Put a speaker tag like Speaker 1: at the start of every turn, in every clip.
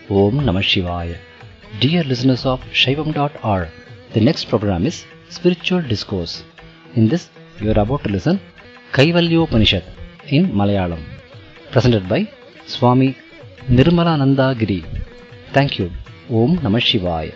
Speaker 1: Om Namah Shivaya. Dear listeners of Shaivam.org, the next program is Spiritual Discourse. In this, you are about to listen Kaivalyopanishad in Malayalam, presented by Swami Nirmalananda Giri. Thank you. Om Namah Shivaya.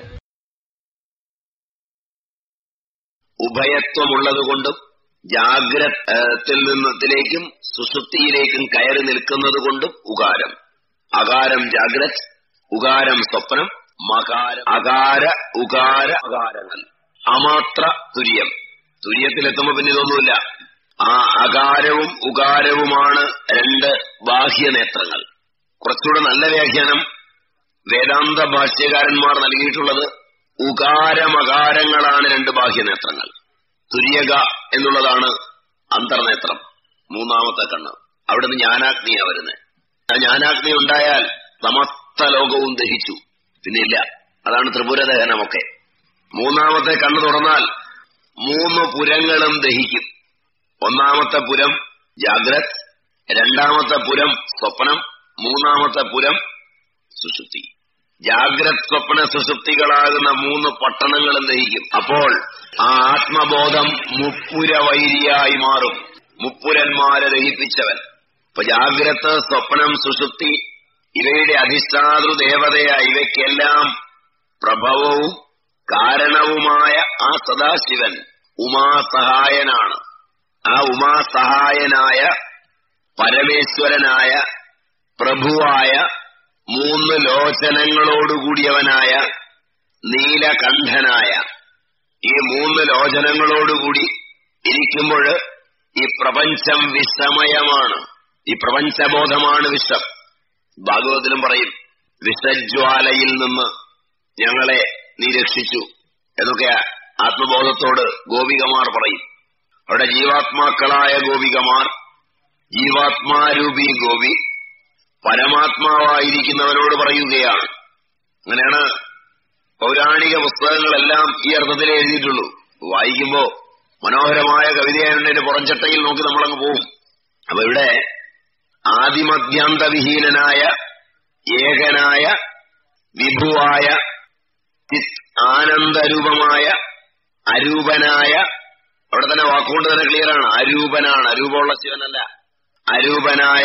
Speaker 2: ഉഭയത്വമുള്ളതുകൊണ്ടും ജാഗ്രത്തിൽ നിന്നത്തിലേക്കും സുഷുപ്തിയിലേക്കും കയറി നിൽക്കുന്നത് കൊണ്ടും ഉകാരം അകാരം ജാഗ്രത് ഉകാരം സ്വപ്നം മകാരം അകാര ഉകാര അകാരങ്ങൾ അമാത്ര തുര്യം തുര്യത്തിലെത്തുമ്പോ പിന്നെ ഇതൊന്നുമില്ല ആ അകാരവും ഉകാരവുമാണ് രണ്ട് ബാഹ്യനേത്രങ്ങൾ കുറച്ചുകൂടെ നല്ല വ്യാഖ്യാനം വേദാന്ത ഭാഷ്യകാരന്മാർ നൽകിയിട്ടുള്ളത് ഉകാരമകാരങ്ങളാണ് രണ്ട് ബാഹ്യനേത്രങ്ങൾ തുര്യക എന്നുള്ളതാണ് അന്തർനേത്രം മൂന്നാമത്തെ കണ്ണ് അവിടുന്ന് ജ്ഞാനാഗ്നിയാ വരുന്നത് ആ ജ്ഞാനാഗ്നി ഉണ്ടായാൽ സമസ്ത ലോകവും ദഹിച്ചു പിന്നെ ഇല്ല അതാണ് ത്രിപുരദഹനമൊക്കെ മൂന്നാമത്തെ കണ്ണ് തുറന്നാൽ മൂന്ന് പുരങ്ങളും ദഹിക്കും ഒന്നാമത്തെ പുരം ജാഗ്രത് രണ്ടാമത്തെ പുരം സ്വപ്നം മൂന്നാമത്തെ പുരം സുഷുപ്തി ജാഗ്രത് സ്വപ്ന സുഷുപ്തികളാകുന്ന മൂന്ന് പട്ടണങ്ങളും ദഹിക്കും അപ്പോൾ ആ ആത്മബോധം മുപ്പുര വൈരിയായി മാറും മുപ്പുരന്മാരെ ദഹിപ്പിച്ചവൻ ഇപ്പൊ ജാഗ്രത് സ്വപ്നം സുഷുപ്തി ഇവയുടെ അധിഷ്ഠാതൃ ദേവതയായ ഇവയ്ക്കെല്ലാം പ്രഭവവും കാരണവുമായ ആ സദാശിവൻ ഉമാസഹായനാണ് ആ ഉമാസഹായനായ പരമേശ്വരനായ പ്രഭുവായ മൂന്ന് ലോചനങ്ങളോടുകൂടിയവനായ നീലകണ്ഠനായ ഈ മൂന്ന് ലോചനങ്ങളോടുകൂടി ഇരിക്കുമ്പോൾ ഈ പ്രപഞ്ചം വിഷമയമാണ് ഈ പ്രപഞ്ചബോധമാണ് വിഷം ഭാഗവതത്തിലും പറയും വിഷജ്വാലയിൽ നിന്ന് ഞങ്ങളെ നീ രക്ഷിച്ചു എന്നൊക്കെ ആത്മബോധത്തോട് ഗോപികമാർ പറയും അവിടെ ജീവാത്മാക്കളായ ഗോപികമാർ ജീവാത്മാരൂപി ഗോപി പരമാത്മാവായിരിക്കുന്നവനോട് പറയുകയാണ് അങ്ങനെയാണ് പൗരാണിക പുസ്തകങ്ങളെല്ലാം ഈ അർത്ഥത്തിലേ എഴുതിയിട്ടുള്ളൂ വായിക്കുമ്പോ മനോഹരമായ കവിതയായതിന്റെ പുറംചട്ടയിൽ നോക്കി നമ്മളങ്ങ് പോവും അപ്പൊ ഇവിടെ ആദിമധ്യാന്തവിഹീനനായ ഏകനായ വിഭുവായ ചിത് ആനന്ദരൂപമായ അരൂപനായ അവിടെ തന്നെ വാക്കുകൊണ്ട് തന്നെ ക്ലിയറാണ് അരൂപനാണ് അരൂപമുള്ള ശിവനല്ല അരൂപനായ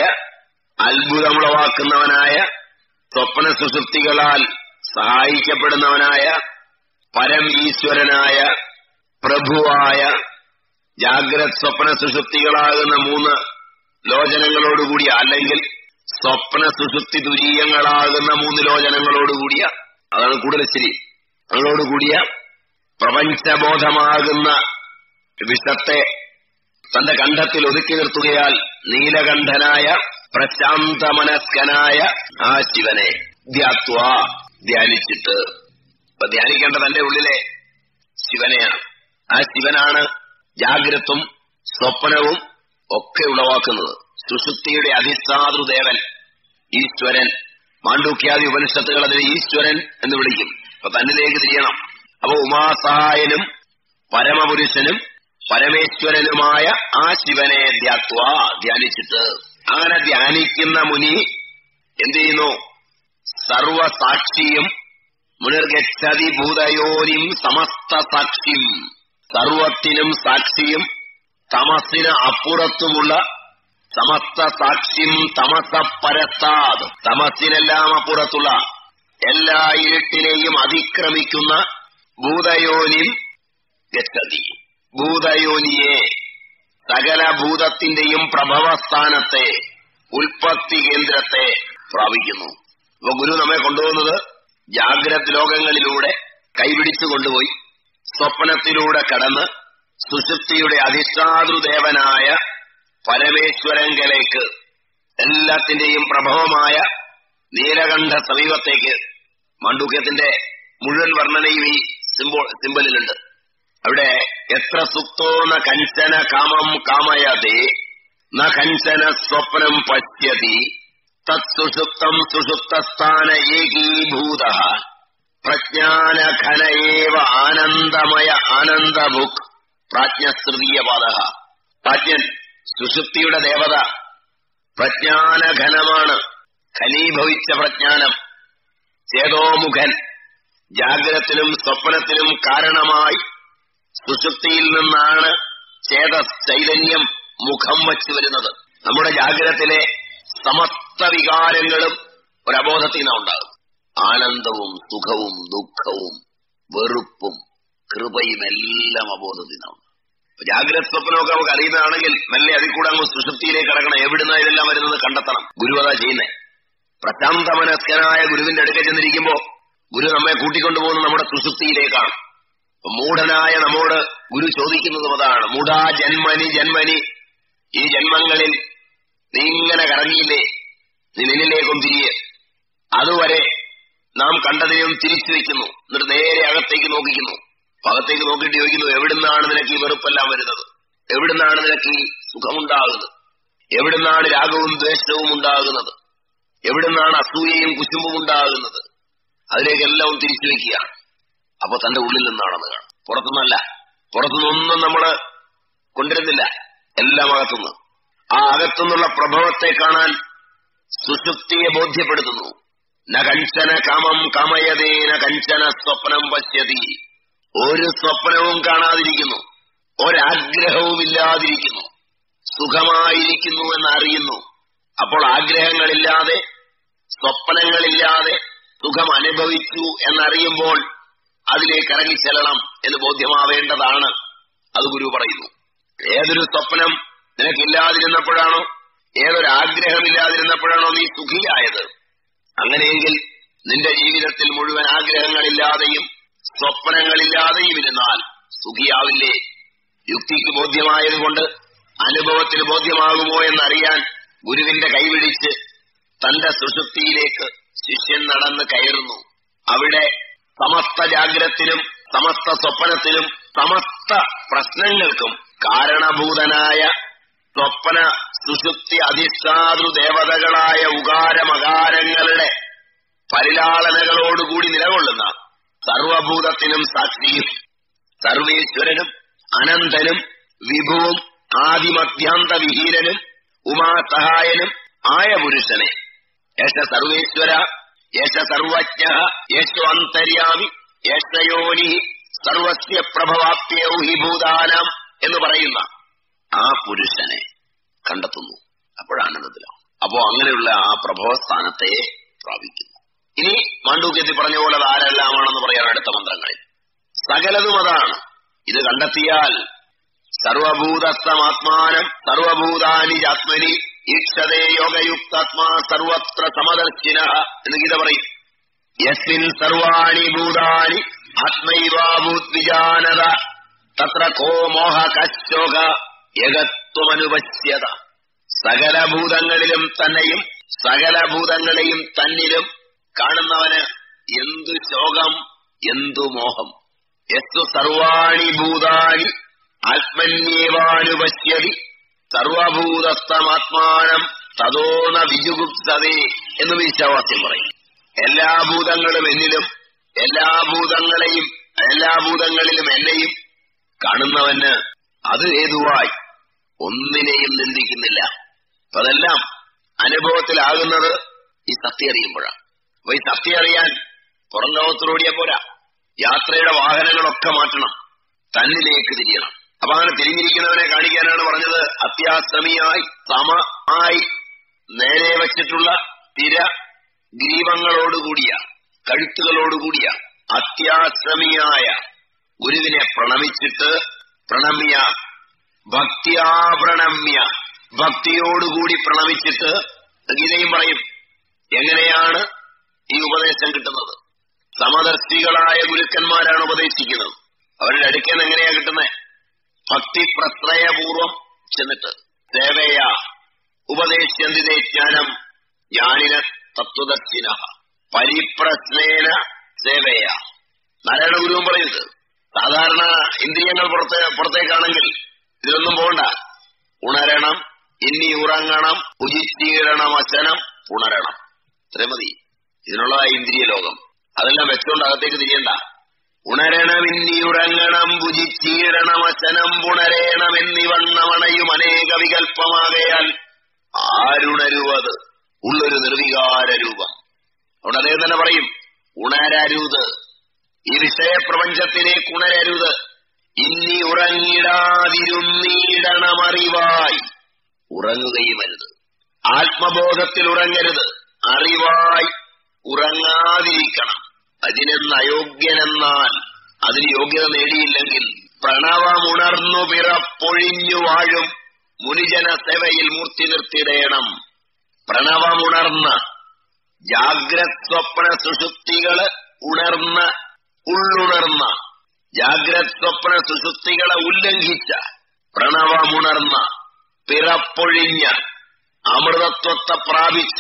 Speaker 2: അത്ഭുതമുളവാക്കുന്നവനായ സ്വപ്ന സുഷുപ്തികളാൽ സഹായിക്കപ്പെടുന്നവനായ പരം ഈശ്വരനായ പ്രഭുവായ ജാഗ്രത് സ്വപ്ന സുഷുപ്തികളാകുന്ന മൂന്ന് ലോചനങ്ങളോടുകൂടിയ അല്ലെങ്കിൽ സ്വപ്ന സുഷുപ്തി തുരീയങ്ങളാകുന്ന മൂന്ന് ലോചനങ്ങളോടുകൂടിയ അതാണ് കൂടുതൽ ശരി അതോടുകൂടിയ പ്രപഞ്ചബോധമാകുന്ന വിഷത്തെ തന്റെ കണ്ഠത്തിൽ ഒതുക്കി നിർത്തുകയാൽ നീലകണ്ഠനായ പ്രശാന്തമനസ്കനായ ആ ശിവനെ ധ്യാത്വ ധ്യാനിച്ചിട്ട് ഇപ്പൊ ധ്യാനിക്കേണ്ട തന്റെ ഉള്ളിലെ ശിവനെയാണ് ആ ശിവനാണ് ജാഗ്രതും സ്വപ്നവും ഒക്കെ ഉളവാക്കുന്നത് സുഷുപ്തിയുടെ അധിഷ്ഠാതൃദേവൻ ഈശ്വരൻ മാണ്ഡൂക്യാദി ഉപനിഷത്തുകൾ അതിനെ ഈശ്വരൻ എന്ന് വിളിക്കും അപ്പൊ തന്നിലേക്ക് തിരിയണം അപ്പൊ ഉമാസഹായനും പരമപുരുഷനും പരമേശ്വരനുമായ ആ ശിവനെ ധ്യാത്വ ധ്യാനിച്ചിട്ട് അങ്ങനെ ധ്യാനിക്കുന്ന മുനി എന്ത് ചെയ്യുന്നു സർവസാക്ഷിയും മുനിർഗച്ഛതി ഭൂതയോനിം സമസ്ത സാക്ഷിയും സർവത്തിനും സാക്ഷിയും തമസിന് അപ്പുറത്തുമുള്ള സമസ്ത സാക്ഷ്യം തമസ പരത്താത് തമസിനെല്ലാം അപ്പുറത്തുള്ള എല്ലാ ഇരുട്ടിനെയും അതിക്രമിക്കുന്ന ഭൂതയോനിം ഗച്ഛതി ഭൂതയോനിയെ സകല ഭൂതത്തിന്റെയും പ്രഭവസ്ഥാനത്തെ ഉൽപ്പത്തി കേന്ദ്രത്തെ പ്രാപിക്കുന്നു അപ്പൊ ഗുരു നമ്മെ കൊണ്ടുപോകുന്നത് ജാഗ്രത് ലോകങ്ങളിലൂടെ കൈപിടിച്ചു കൊണ്ടുപോയി സ്വപ്നത്തിലൂടെ കടന്ന് സുഷുപ്തിയുടെ അധിഷ്ഠാതൃദേവനായ പരമേശ്വരങ്കലേക്ക് എല്ലാത്തിന്റെയും പ്രഭവമായ നീലകണ്ഠ സമീപത്തേക്ക് മാണ്ഡൂക്യത്തിന്റെ മുഴുവൻ വർണ്ണനയും ഈ സിംബോൾ സിമ്പലിലുണ്ട് അവിടെ എത്ര സുപ്തോ ന കഞ്ചന കാമം കാമയതേ ന കഞ്ചന സ്വപ്നം പശ്യതി തത്സുഷുപ്തം സുഷുപ്തസ്ഥാന ഏകീഭൂത പ്രജ്ഞാനഘനയേവ ആനന്ദമയ ആനന്ദഭുക് പ്രാജ്ഞസ്തൃതീയപാദ പ്രാജ്ഞൻ സുഷുപ്തിയുടെ ദേവത പ്രജ്ഞാനഘനമാണ് ഖനീഭവിച്ച പ്രജ്ഞാനം ചേതോമുഖൻ ജാഗ്രത്തിലും സ്വപ്നത്തിലും കാരണമായി സുഷുപ്തിയിൽ നിന്നാണ് ചേത ചൈതന്യം മുഖം വച്ചു വരുന്നത് നമ്മുടെ ജാഗ്രത്തിലെ സമസ്ത വികാരങ്ങളും ഒരബോധത്തിൽ നിന്നാണ് ഉണ്ടാകും ആനന്ദവും സുഖവും ദുഃഖവും വെറുപ്പും കൃപയും എല്ലാം അബോധത്തിൽ നിന്നാണ് ജാഗ്രത സ്വപ്നമൊക്കെ നമുക്ക് അറിയുന്നതാണെങ്കിൽ മെല്ലെ അതിൽ കൂടെ അങ്ങ് സുഷുപ്തിയിലേക്ക് കിടക്കണം എവിടുന്ന ഇതെല്ലാം വരുന്നത് കണ്ടെത്തണം ഗുരു അതാ ചെയ്യുന്നേ പ്രശാന്ത മനസ്കനായ ഗുരുവിന്റെ അടുക്ക ചെന്നിരിക്കുമ്പോ ഗുരു നമ്മെ കൂട്ടിക്കൊണ്ടുപോകുന്നത് നമ്മുടെ സുഷുപ്തിയിലേക്കാണ് മൂഢനായ നമ്മോട് ഗുരു ചോദിക്കുന്നതും അതാണ് മൂഢാ ജന്മനി ജന്മനി ഈ ജന്മങ്ങളിൽ നീ ഇങ്ങനെ കറങ്ങിയില്ലേ നീ നിന്നിലേക്കും തിരിയെ അതുവരെ നാം കണ്ടതിനും തിരിച്ചു വെക്കുന്നു എന്നിട്ട് നേരെ അകത്തേക്ക് നോക്കിക്കുന്നു അകത്തേക്ക് നോക്കിയിട്ട് ചോദിക്കുന്നു എവിടുന്നാണ് നിനക്ക് ഈ വെറുപ്പെല്ലാം വരുന്നത് എവിടുന്നാണ് നിനക്ക് ഈ സുഖമുണ്ടാകുന്നത് എവിടുന്നാണ് രാഗവും ദ്വേഷവും ഉണ്ടാകുന്നത് എവിടുന്നാണ് അസൂയയും കുശുമ്പും ഉണ്ടാകുന്നത് അതിലേക്കെല്ലാം തിരിച്ചു വെക്കുകയാണ് അപ്പൊ തന്റെ ഉള്ളിൽ നിന്നാണെന്ന് കാണും പുറത്തുനിന്നല്ല പുറത്തുനിന്നൊന്നും നമ്മള് കൊണ്ടുവരുന്നില്ല എല്ലാം അകത്തുനിന്ന് ആ അകത്തുനിന്നുള്ള പ്രഭവത്തെ കാണാൻ സുഷുപ്തിയെ ബോധ്യപ്പെടുത്തുന്നു ന കഞ്ചന കാമം കാമയതേ ന കഞ്ചന സ്വപ്നം പശ്യതി ഒരു സ്വപ്നവും കാണാതിരിക്കുന്നു ഒരാഗ്രഹവും ഇല്ലാതിരിക്കുന്നു സുഖമായിരിക്കുന്നു എന്നറിയുന്നു അപ്പോൾ ആഗ്രഹങ്ങളില്ലാതെ സ്വപ്നങ്ങളില്ലാതെ സുഖം അനുഭവിച്ചു എന്നറിയുമ്പോൾ അതിലേക്ക് ഇറങ്ങിച്ചെല്ലണം എന്ന് ബോധ്യമാവേണ്ടതാണ് അത് ഗുരു പറയുന്നു ഏതൊരു സ്വപ്നം നിനക്കില്ലാതിരുന്നപ്പോഴാണോ ഏതൊരു ആഗ്രഹമില്ലാതിരുന്നപ്പോഴാണോ നീ സുഖിയായത് അങ്ങനെയെങ്കിൽ നിന്റെ ജീവിതത്തിൽ മുഴുവൻ ആഗ്രഹങ്ങളില്ലാതെയും സ്വപ്നങ്ങളില്ലാതെയും ഇരുന്നാൽ സുഖിയാവില്ലേ യുക്തിക്ക് ബോധ്യമായതുകൊണ്ട് അനുഭവത്തിന് ബോധ്യമാകുമോ എന്നറിയാൻ ഗുരുവിന്റെ കൈപിടിച്ച് തന്റെ സുഷുപ്തിയിലേക്ക് ശിഷ്യൻ നടന്ന് കയറുന്നു അവിടെ സമസ്ത ജാഗ്രത്തിനും സമസ്ത സ്വപ്നത്തിനും സമസ്ത പ്രശ്നങ്ങൾക്കും കാരണഭൂതനായ സ്വപ്ന സുഷുപ്തി അധിഷ്ഠാതൃ ദേവതകളായ ഉകാരമകാരങ്ങളുടെ പരിലാളനകളോടുകൂടി നിലകൊള്ളുന്ന സർവഭൂതത്തിനും സാക്ഷിയും സർവേശ്വരനും അനന്തനും വിഭുവും ആദിമധ്യാന്തവിഹീനനും ഉമാസഹായനും ആയ പുരുഷനെ യേശ സർവേശ്വര യേശ സർവജ്ഞ യേശു അന്തര്യാമി യേശയോനി സർവസ്യ പ്രഭവാപ്യൗ ഹി ഭൂതാനം എന്ന് പറയുന്ന ആ പുരുഷനെ കണ്ടെത്തുന്നു അപ്പോഴാനന്ദത്തിലാണ് അപ്പോ അങ്ങനെയുള്ള ആ പ്രഭവസ്ഥാനത്തെ പ്രാപിക്കുന്നു ഇനി മാണ്ഡൂക്യത്തിൽ പറഞ്ഞ പോലെ അത് ആരെല്ലാമാണെന്ന് പറയാൻ അടുത്ത മന്ത്രങ്ങളിൽ സകലതും അതാണ് ഇത് കണ്ടെത്തിയാൽ സർവഭൂതസ്ഥമാത്മാനം സർവഭൂതാനി ആത്മനി ഈക്ഷതേ യോഗയുക്താത്മാ സർവത്ര സമദർശിന എന്ന് ഗീത പറയും യസ്മിൻ സർവാണി ഭൂതാനി ആത്മൈവാഭൂദ്വിജാനത തത്ര കോ മോഹ കശോക യകത്വമനുപശ്യത സകല ഭൂതങ്ങളിലും തന്നെയും സകല ഭൂതങ്ങളെയും തന്നിലും കാണുന്നവന് എന്തു ശോകം എന്തു മോഹം എസ്തു സർവാണി ഭൂതാനി ആത്മന്യേവാനുപശ്യതി സർവഭൂതസ്ഥമാത്മാനം തതോന വിജുഗുപ്സതേ എന്ന് വിശ്വാസ്യം പറയും എല്ലാ ഭൂതങ്ങളും എന്നിലും എല്ലാ ഭൂതങ്ങളെയും എല്ലാ ഭൂതങ്ങളിലും എന്നെയും കാണുന്നവന് അത് ഹേതുവായി ഒന്നിനെയും നിന്ദിക്കുന്നില്ല അപ്പൊ അതെല്ലാം അനുഭവത്തിലാകുന്നത് ഈ സത്യം അറിയുമ്പോഴാണ് അപ്പൊ ഈ സത്യം അറിയാൻ പുറം ലോകത്തിലൂടിയ പോരാ യാത്രയുടെ വാഹനങ്ങളൊക്കെ മാറ്റണം തന്നിലേക്ക് തിരിയണം അപ്പൊ അങ്ങനെ തിരിഞ്ഞിരിക്കുന്നവനെ കാണിക്കാനാണ് പറഞ്ഞത് അത്യാസമിയായി സമമായി നേരെ വച്ചിട്ടുള്ള തിര ഗ്രീവങ്ങളോടുകൂടിയ കഴുത്തുകളോടുകൂടിയ അത്യാശ്രമിയായ ഗുരുവിനെ പ്രണമിച്ചിട്ട് പ്രണമ്യ ഭക്തിയാപ്രണമ്യ ഭക്തിയോടുകൂടി പ്രണമിച്ചിട്ട് ഗീതയും പറയും എങ്ങനെയാണ് ഈ ഉപദേശം കിട്ടുന്നത് സമദർശികളായ ഗുരുക്കന്മാരാണ് ഉപദേശിക്കുന്നത് അവരുടെ അടുക്കൽ എങ്ങനെയാ കിട്ടുന്നത് ഭക്തി പ്രശ്രയപൂർവം ചെന്നിട്ട് സേവയ ഉപദേശന്തിതേ ജ്ഞാനം ജ്ഞാനിന തത്വദർശിന പരിപ്രശ്നേന സേവയ നാരായണ ഗുരുവും പറയുന്നത് സാധാരണ ഇന്ദ്രിയങ്ങൾ പുറത്തെ പുറത്തേക്കാണെങ്കിൽ ഇതിലൊന്നും പോകണ്ട ഉണരണം ഇനി ഉറങ്ങണം ഉചിച്ചീരണം വചനം പുണരണം ഇത്രയും മതി ഇതിനുള്ളതായ ഇന്ദ്രിയ ലോകം അതെല്ലാം വെച്ചുകൊണ്ട് അകത്തേക്ക് തിരിയണ്ട ഉണരണം ഇന്നി ഉറങ്ങണം ഭുജിച്ചീരണം വചനം പുണരേണം എന്നിവണ്ണമണയും അനേക വികല്പമാകയാൽ ആരുണരുവത് ഉള്ളൊരു നിർവികാര രൂപം അവിടെ അദ്ദേഹം തന്നെ പറയും ഉണരരുത് ഈ വിഷയപ്രപഞ്ചത്തിലേക്ക് ഉണരരുത് ഇനി ഉറങ്ങിടാതിരുന്നീടണമറിവായി ഉറങ്ങുകയും അരുത് ആത്മബോധത്തിൽ ഉറങ്ങരുത് അറിവായി ഉറങ്ങാതിരിക്കണം അതിനെന്ന് അയോഗ്യനെന്നാൽ അതിന് യോഗ്യത നേടിയില്ലെങ്കിൽ പ്രണവമുണർന്നു പിറപ്പൊഴിഞ്ഞു വാഴും മുനിജന സേവയിൽ മൂർത്തി നിർത്തിടേണം പ്രണവമുണർന്ന ജാഗ്രത് സ്വപ്ന സുഷുപ്തികള് ഉണർന്ന ഉള്ളുണർന്ന ജാഗ്രത് സ്വപ്ന സുഷുപ്തികളെ ഉല്ലംഘിച്ച പ്രണവമുണർന്ന പിറപ്പൊഴിഞ്ഞ അമൃതത്വത്തെ പ്രാപിച്ച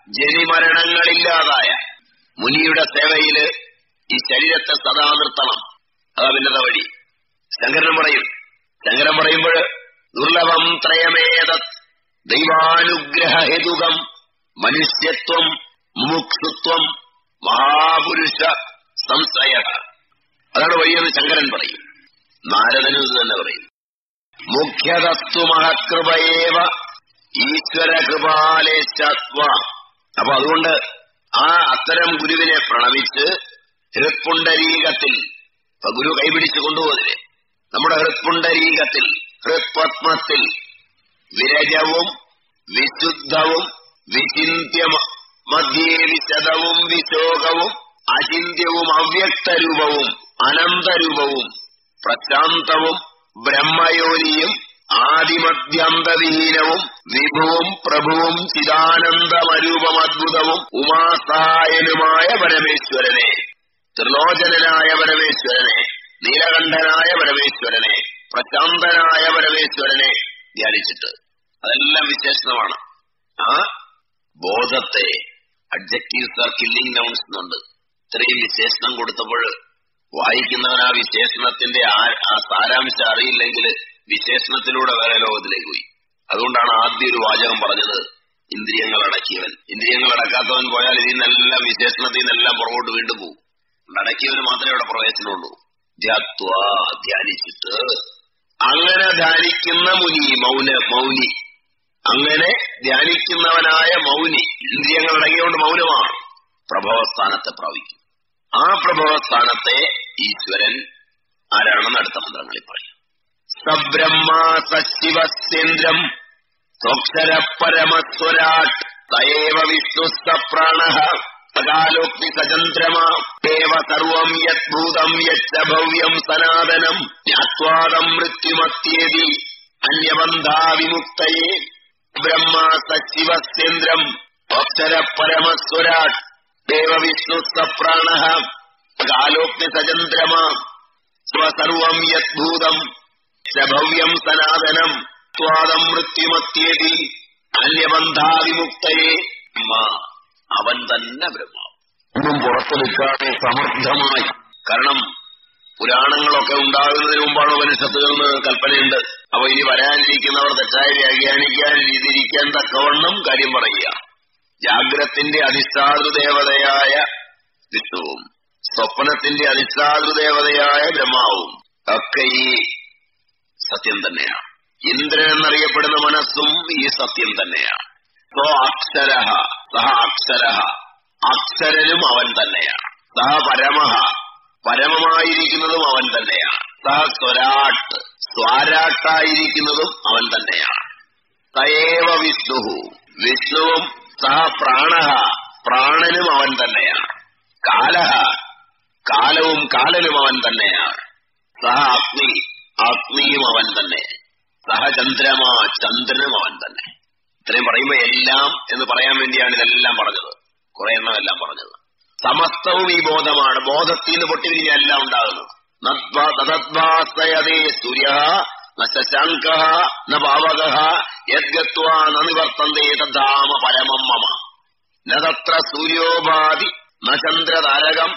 Speaker 2: ജനിമരണങ്ങളില്ലാതായ മുനിയുടെ സേവയില് ഈ ശരീരത്തെ സദാ നിർത്തണം അതാ ഭിന്നത വഴി ശങ്കരൻ പറയും ശങ്കരൻ പറയുമ്പോൾ ദുർലഭം ത്രയമേതത് ദൈവാനുഗ്രഹഹേതുകം മനുഷ്യത്വം മുമുക്ഷുത്വം മഹാപുരുഷ സംശയ അതാണ് വഴിയെന്ന് ശങ്കരൻ പറയും നാരദനും ഇത് തന്നെ പറയും മുഖ്യതസ്തു മഹകൃപയേവ ഈശ്വര കൃപാലേശത്വ അപ്പൊ അതുകൊണ്ട് ആ അത്തരം ഗുരുവിനെ പ്രണവിച്ച് ഹൃത്പുണ്ടരീകത്തിൽ ഇപ്പൊ ഗുരു കൈപിടിച്ചു കൊണ്ടുപോകുന്നില്ലേ നമ്മുടെ ഹൃത്പുണ്ടരീകത്തിൽ ഹൃത്പത്മത്തിൽ വിരജവും വിശുദ്ധവും വിചിന്യ മധ്യേ വിശദവും വിശോകവും അചിന്യവും അവ്യക്തരൂപവും അനന്തരൂപവും പ്രശാന്തവും ബ്രഹ്മയോനിയും ആദിമധ്യന്തവിഹീനവും വിഭുവും പ്രഭുവും ചിദാനന്ദമരൂപം അദ്ഭുതവും ഉമാസഹായനുമായ പരമേശ്വരനെ ത്രിലോചനായ പരമേശ്വരനെ നീലകണ്ഠനായ പരമേശ്വരനെ പ്രശാന്തനായ പരമേശ്വരനെ ധ്യാനിച്ചിട്ട് അതെല്ലാം വിശേഷണമാണ് ആ ബോധത്തെ അഡ്ജക്റ്റീവ്സ് ആർ കില്ലിംഗ് നൗൺസ് എന്നുണ്ട് ഇത്രയും വിശേഷണം കൊടുത്തപ്പോൾ വായിക്കുന്നവൻ ആ വിശേഷണത്തിന്റെ ആ സാരാംശം അറിയില്ലെങ്കിൽ വിശേഷണത്തിലൂടെ വേറെ ലോകത്തിലേക്ക് പോയി അതുകൊണ്ടാണ് ആദ്യ ഒരു വാചകം പറഞ്ഞത് ഇന്ദ്രിയങ്ങൾ അടക്കിയവൻ ഇന്ദ്രിയങ്ങൾ അടക്കാത്തവൻ പോയാൽ ഇതിൽ നിന്നെല്ലാം വിശേഷണത്തിൽ നിന്നെല്ലാം പുറകോട്ട് വീണ്ടും പോകും അടക്കിയവന് മാത്രമേ അവിടെ പ്രവേശനമുള്ളൂ ധ്യാത്വ ധ്യാനിച്ചിട്ട് അങ്ങനെ ധ്യാനിക്കുന്ന മുനി മൗന മൗനി അങ്ങനെ ധ്യാനിക്കുന്നവനായ മൗനി ഇന്ദ്രിയങ്ങൾ അടങ്ങിയോണ്ട് മൗനമാണ് പ്രഭവസ്ഥാനത്തെ പ്രാപിക്കും ആ പ്രഭവസ്ഥാനത്തെ ഈശ്വരൻ ആരാണെന്ന് അടുത്ത മന്ത്രങ്ങളിൽ പറയും സബ്രഹ്മ സശിവസേന്ദ്രം സ്വക്ഷര പരമസ്വരാട് തയേവ വിഷ്ണു സപ്രാണ സകാലോക്തി സചന്ദ്രമേവ സർവം യദ്ഭൂതം യച്ച ഭവ്യം സനാതനം ജ്ഞാത്വാദം മൃത്യുമത്യേതി അന്യബന്ധാവിമുക്തയെ ബ്രഹ്മ സശിവസേന്ദ്രം അക്ഷര പരമസ്വരാട് ദേവ വിഷ്ണു സപ്രാണ കാലോക്തി സചന്ദ്രമ സ്വസർവം യദ്ഭൂതം ഭവ്യം സനാതനം സ്വാദം മൃത്യുമത്യേതി അന്യബന്ധാവിമുക്തയെ അവൻ തന്നെ ബ്രഹ്മാവ് ഒന്നും പുറത്തു നിൽക്കാതെ സമർത്ഥമായി കാരണം പുരാണങ്ങളൊക്കെ ഉണ്ടാകുന്നതിന് മുമ്പാണ് ഉപനിഷത്തുകളിൽ കൽപ്പനയുണ്ട് അപ്പൊ ഇനി വരാനിരിക്കുന്നവർ തെറ്റായി വ്യാഖ്യാനിക്കാതിരിക്കാൻ തക്കവണ്ണം കാര്യം പറയുക ജാഗ്രത്തിന്റെ അധിഷ്ഠാതൃദേവതയായ വിഷ്ണുവും സ്വപ്നത്തിന്റെ അധിഷ്ഠാതൃദേവതയായ ബ്രഹ്മാവും ഒക്കെ ഈ സത്യം തന്നെയാണ് ഇന്ദ്രൻ എന്നറിയപ്പെടുന്ന മനസ്സും ഈ സത്യം തന്നെയാണ് സോ അക്ഷര സഹ അക്ഷര അക്ഷരനും അവൻ തന്നെയാണ് സഹ പരമഹ പരമമായിരിക്കുന്നതും അവൻ തന്നെയാണ് സഹ സ്വരാട്ട് സ്വാരാട്ടായിരിക്കുന്നതും അവൻ തന്നെയാണ് സയേവ വിഷ്ണു വിഷ്ണുവും സഹ പ്രാണഹ പ്രാണനും അവൻ തന്നെയാണ് കാലഹ കാലവും കാലനും അവൻ തന്നെയാണ് സഹ അഗ്നി അഗ്നിയും അവൻ തന്നെ സഹ ചന്ദ്രമ ചന്ദ്രനും അവൻ തന്നെ ഇത്രയും പറയുമ്പോ എല്ലാം എന്ന് പറയാൻ വേണ്ടിയാണ് ഇതെല്ലാം പറഞ്ഞത് കുറെ എണ്ണമെല്ലാം പറഞ്ഞത് സമസ്തവും ഈ ബോധമാണ് ബോധത്തിൽ നിന്ന് പൊട്ടിവിരിഞ്ഞ എല്ലാം ഉണ്ടാകുന്നത് തദ്ഭാസയതേ സൂര്യ ന ശശാങ്ക ന പാവക യദ്ഗത്വ ന നിവർത്തന്തേ തദ്ധാമ പരമം മമ നത്ര സൂര്യോപാധി ന ചന്ദ്രതാരകം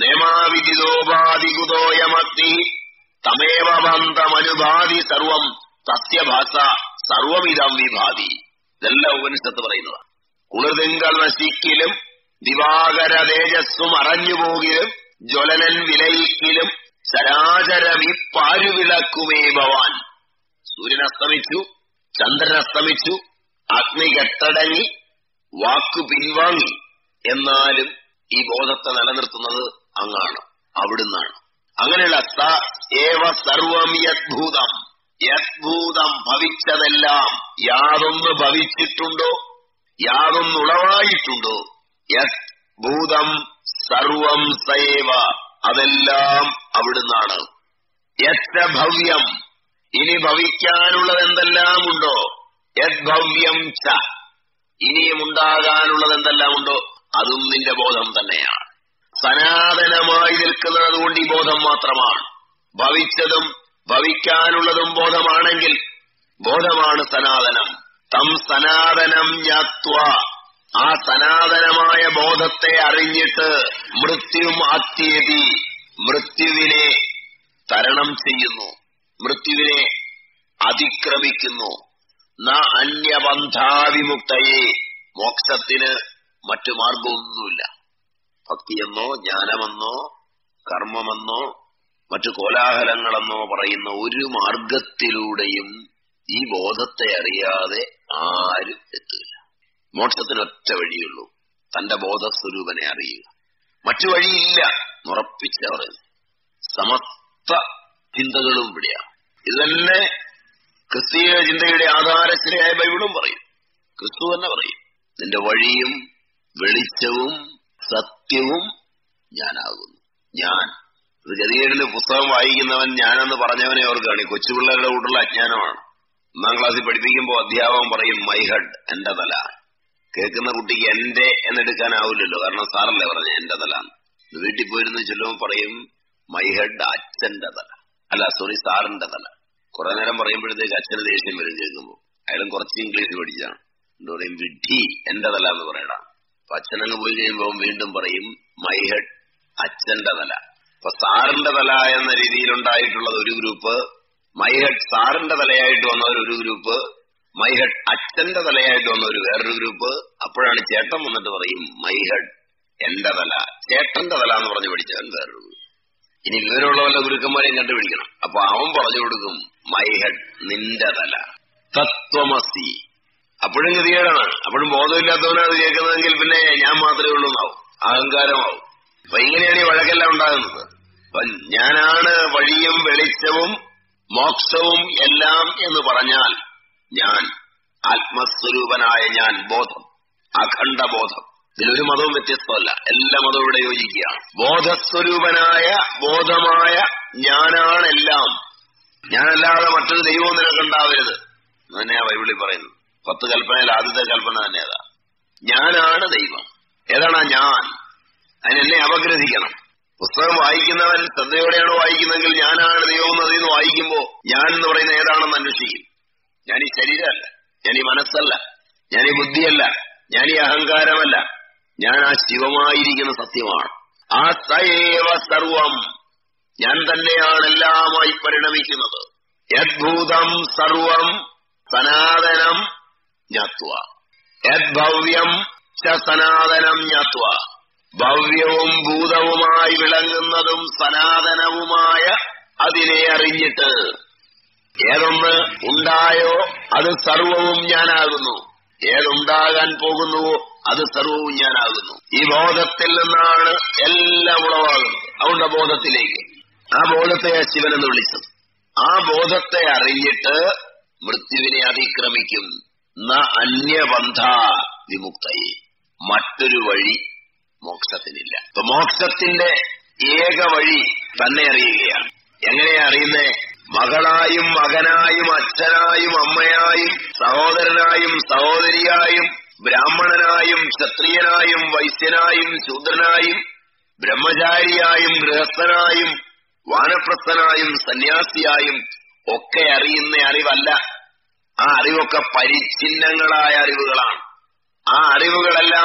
Speaker 2: നേമാവിദിതോപാധികുതോയമഗ്നി തമേവ ബന്ധമനുഭാതി സർവം സത്യഭാഷ സർവമിതം വിഭാതി ഇതെല്ലാം ഉപനിഷത്ത് പറയുന്നതാണ് കുളിർതിങ്കൾ നശിക്കലും ദിവാകര തേജസ്സും അറഞ്ഞുപോകിലും ജ്വലനൻ വിലയിക്കലും ചരാചരമി പാരുവിളക്കുമേ ഭവാൻ സൂര്യൻ അസ്തമിച്ചു ചന്ദ്രൻ അസ്തമിച്ചു അഗ്നി കെട്ടടങ്ങി വാക്കു പിൻവാങ്ങി എന്നാലും ഈ ബോധത്തെ നിലനിർത്തുന്നത് അങ്ങാണ് അവിടുന്നാണ് അങ്ങനെയുള്ള സ ഏവ സർവം യദ്ഭൂതം യദ്ഭൂതം ഭവിച്ചതെല്ലാം യാതൊന്ന് ഭവിച്ചിട്ടുണ്ടോ യാതൊന്നുളവായിട്ടുണ്ടോ യത് ഭൂതം സർവം സേവ അതെല്ലാം അവിടുന്നാണ് യത്ര ഭവ്യം ഇനി ഭവിക്കാനുള്ളത് എന്തെല്ലാം ഉണ്ടോ യത് ഭവ്യം ച ഇനിയും ഉണ്ടാകാനുള്ളത് എന്തെല്ലാം ഉണ്ടോ അതും നിന്റെ ബോധം തന്നെയാണ് സനാതനമായി നിൽക്കുന്നത് കൊണ്ട് ഈ ബോധം മാത്രമാണ് ഭവിച്ചതും ഭവിക്കാനുള്ളതും ബോധമാണെങ്കിൽ ബോധമാണ് സനാതനം തം സനാതനം ജ്ഞാത്വ ആ സനാതനമായ ബോധത്തെ അറിഞ്ഞിട്ട് മൃത്യും അത്യതി മൃത്യുവിനെ തരണം ചെയ്യുന്നു മൃത്യുവിനെ അതിക്രമിക്കുന്നു ന അന്യബന്ധാവിമുക്തയെ മോക്ഷത്തിന് മറ്റു മാർഗമൊന്നുമില്ല ഭക്തിയെന്നോ ജ്ഞാനമെന്നോ കർമ്മമെന്നോ മറ്റു കോലാഹലങ്ങളെന്നോ പറയുന്ന ഒരു മാർഗത്തിലൂടെയും ഈ ബോധത്തെ അറിയാതെ ആരും എത്തുകയില്ല മോക്ഷത്തിന് ഒറ്റ വഴിയുള്ളൂ തന്റെ ബോധസ്വരൂപനെ അറിയുക മറ്റു വഴിയില്ല ഉറപ്പിച്ച പറയുന്നു സമസ്ത ചിന്തകളും ഇവിടെയാണ് ഇത് തന്നെ ക്രിസ്തീയ ചിന്തയുടെ ആധാരശിലയായ ബൈബിളും പറയും ക്രിസ്തു തന്നെ പറയും നിന്റെ വഴിയും വെളിച്ചവും സത്യവും ഞാനാകുന്നു ഞാൻ ഇത് ഗതികേടില് പുസ്തകം വായിക്കുന്നവൻ ഞാനെന്ന് പറഞ്ഞവനെ ഓർക്കുകയാണ് ഈ കൊച്ചുപിള്ളേരുടെ കൂട്ടുള്ള അജ്ഞാനമാണ് ഒന്നാം ക്ലാസ്സിൽ പഠിപ്പിക്കുമ്പോൾ അധ്യാപകൻ പറയും മൈ ഹെഡ് എന്റെ തല കേൾക്കുന്ന കുട്ടിക്ക് എന്റെ എന്നെടുക്കാനാവില്ലല്ലോ കാരണം സാറല്ലേ പറഞ്ഞ എന്റെ തല വീട്ടിൽ പോയിരുന്ന് ചൊല്ലുമ്പോൾ പറയും മൈ ഹെഡ് അച്ഛന്റെ തല അല്ല സോറി സാറിന്റെ തല കുറെ നേരം പറയുമ്പോഴത്തേക്ക് അച്ഛന് ദേഷ്യം വരും കേൾക്കുമ്പോൾ അയാളും കുറച്ച് ഇംഗ്ലീഷ് പഠിച്ചാണ് എന്താ പറയും വിഡ്ഢി എന്റെ തല എന്ന് പറയണം അപ്പൊ അച്ഛനങ്ങ് പോയി കഴിയുമ്പോൾ വീണ്ടും പറയും മൈ ഹെഡ് അച്ഛന്റെ തല അപ്പൊ സാറിന്റെ തല എന്ന രീതിയിലുണ്ടായിട്ടുള്ളത് ഒരു ഗ്രൂപ്പ് മൈ ഹെഡ് സാറിന്റെ തലയായിട്ട് വന്നവർ ഒരു ഗ്രൂപ്പ് മൈ ഹെഡ് അച്ഛന്റെ തലയായിട്ട് വന്നവർ വേറൊരു ഗ്രൂപ്പ് അപ്പോഴാണ് ചേട്ടൻ വന്നിട്ട് പറയും മൈ ഹെഡ് എന്റെ തല ചേട്ടന്റെ തല എന്ന് പറഞ്ഞു പഠിച്ചവൻ വേറൊരു ഗ്രൂപ്പ് ഇനി വിവരമുള്ള വല്ല ഗുരുക്കന്മാരെയും കണ്ടുപിടിക്കണം അപ്പൊ അവൻ പറഞ്ഞു കൊടുക്കും മൈ ഹെഡ് നിന്റെ തല തത്വമസി അപ്പോഴും ഗതികേടാണ് അപ്പോഴും ബോധമില്ലാത്തവനാണ് അത് കേൾക്കുന്നതെങ്കിൽ പിന്നെ ഞാൻ മാത്രമേ ഉള്ളൂ എന്നാവും അഹങ്കാരമാവും അപ്പൊ ഇങ്ങനെയാണ് ഈ വഴക്കെല്ലാം ഉണ്ടാകുന്നത് അപ്പൊ ഞാനാണ് വഴിയും വെളിച്ചവും മോക്ഷവും എല്ലാം എന്ന് പറഞ്ഞാൽ ഞാൻ ആത്മസ്വരൂപനായ ഞാൻ ബോധം അഖണ്ഡ ബോധം ഇതിലൊരു മതവും വ്യത്യസ്തമല്ല എല്ലാ മതവും ഇവിടെ യോജിക്കുകയാണ് ബോധസ്വരൂപനായ ബോധമായ ഞാനാണെല്ലാം ഞാനല്ലാതെ മറ്റൊരു ദൈവവും നിനക്കുണ്ടാവരുത് തന്നെയാ ബൈബിളിൽ പറയുന്നത് പത്ത് കൽപ്പനയിൽ ആദ്യത്തെ കൽപ്പന തന്നെ അതാ ഞാനാണ് ദൈവം ഏതാണ് ആ ഞാൻ അതിനെന്നെ അപഗ്രഹിക്കണം പുസ്തകം വായിക്കുന്നവൻ ശ്രദ്ധയോടെയാണ് വായിക്കുന്നതെങ്കിൽ ഞാനാണ് ദൈവം എന്ന് അതിൽ നിന്ന് വായിക്കുമ്പോ ഞാൻ എന്ന് പറയുന്ന ഏതാണെന്ന് അന്വേഷിക്കും ഞാൻ ഈ ശരീരമല്ല ഞാൻ ഈ മനസ്സല്ല ഞാൻ ഈ ബുദ്ധിയല്ല ഞാൻ ഈ അഹങ്കാരമല്ല ഞാൻ ആ ശിവമായിരിക്കുന്ന സത്യമാണ് ആ സയേവ സർവം ഞാൻ തന്നെയാണ് എല്ലാമായി പരിണമിക്കുന്നത് യദ്ഭൂതം സർവം സനാതനം ജ്ഞാത്വ യദ്ഭവ്യം ച സനാതനം ജ്ഞാത്വ ഭവ്യവും ഭൂതവുമായി വിളങ്ങുന്നതും സനാതനവുമായ അതിനെ അറിഞ്ഞിട്ട് ഏതൊന്ന് ഉണ്ടായോ അത് സർവവും ഞാനാകുന്നു ഏതുണ്ടാകാൻ പോകുന്നുവോ അത് സർവവും ഞാനാകുന്നു ഈ ബോധത്തിൽ നിന്നാണ് എല്ലാം ഉളവാകുന്നത് അതുകൊണ്ട് ബോധത്തിലേക്ക് ആ ബോധത്തെ ശിവൻ എന്ന് വിളിച്ചത് ആ ബോധത്തെ അറിഞ്ഞിട്ട് മൃത്യുവിനെ അതിക്രമിക്കും ന അന്യബന്ധ വിമുക്തയെ മറ്റൊരു വഴി മോക്ഷത്തിനില്ല അപ്പൊ മോക്ഷത്തിന്റെ ഏക വഴി തന്നെ അറിയുകയാണ് എങ്ങനെയാ അറിയുന്നേ മകളായും മകനായും അച്ഛനായും അമ്മയായും സഹോദരനായും സഹോദരിയായും ബ്രാഹ്മണനായും ക്ഷത്രിയനായും വൈശ്യനായും ശൂദ്രനായും ബ്രഹ്മചാരിയായും ഗൃഹസ്ഥനായും വാനപ്രസ്ഥനായും സന്യാസിയായും ഒക്കെ അറിയുന്ന അറിവല്ല ആ അറിവൊക്കെ പരിച്ഛിന്നങ്ങളായ അറിവുകളാണ് ആ അറിവുകളെല്ലാം